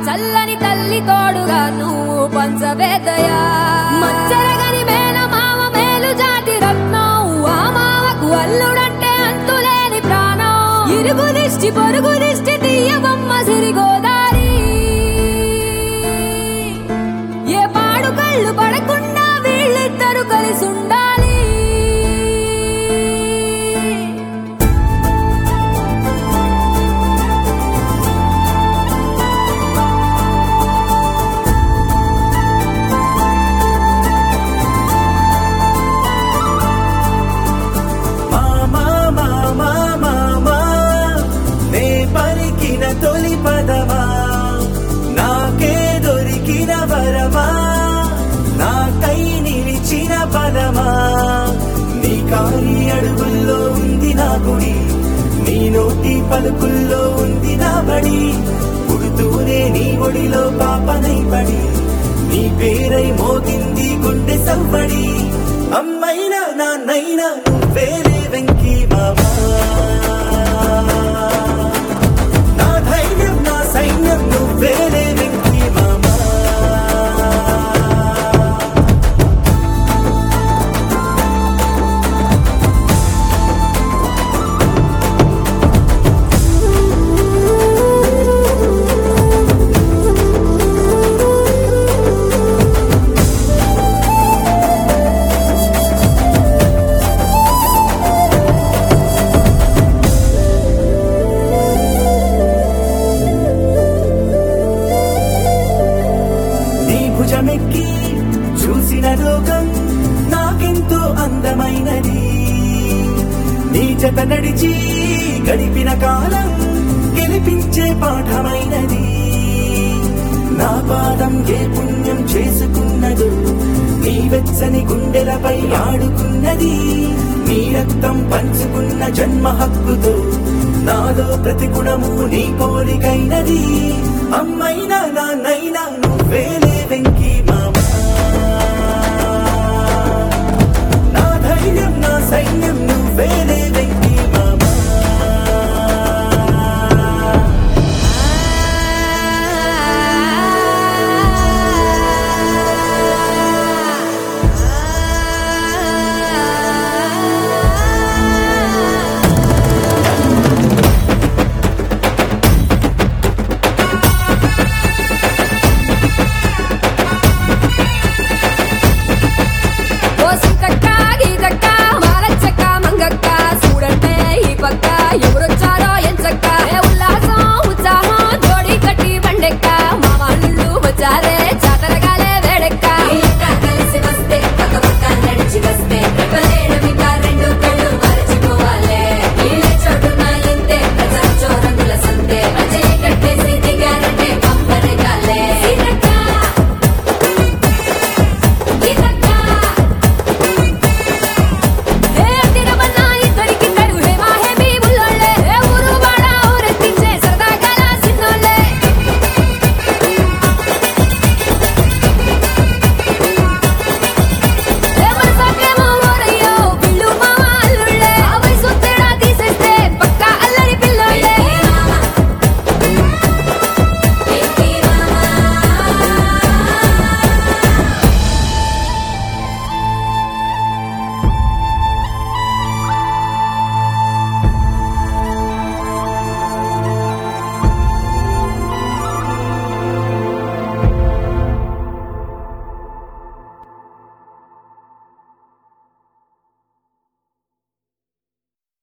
చల్లని తల్లి తోడుగా నువ్వు పంచవేదయా మచ్చరగని మేన మామ మేలు జాతి రత్నం ఆ మామకు అల్లుడంటే అంతులేని ప్రాణం ఇరుగు దిష్టి పొరుగు దిష్టి తీయబొమ్మ సిరిగోదారి ఏ పాడు కళ్ళు పడకుండా వీళ్ళిద్దరు కలిసి ఉండాలి మామా మామా మామా నే పలికిన తొలి పదమా నాకే దొరికిన వరమా నాకై నిలిచిన పదమా నీ కాలి అడుగుల్లో ఉంది నా గుడి నీ నోటి పలుకుల్లో ఉంది నా బడి పుడుతూనే నీ ఒడిలో పాపనై పడి నీ పేరై మోగింది గుండె సవ్వడి అమ్మైనా నాన్నైనా వేరే వెంకీ మామా నా ధైర్యం నా సైన్యం నువ్వేలే వెంకీ మామా నీ భుజమెక్కి చూసిన లోకం నాకెంతో అందమైనది నీ జత నడిచి గడిపిన కాలం గెలిపించే పాఠమైనది నా పాదం ఏ పుణ్యం చేసుకున్నదో నీ వెచ్చని గుండెలపై ఆడుకున్నది నీ రక్తం పంచుకున్న జన్మ హక్కుతో నాలో ప్రతి గుణము నీ పోలికైనది అమ్మైనా నాన్నైనా నువ్వేలే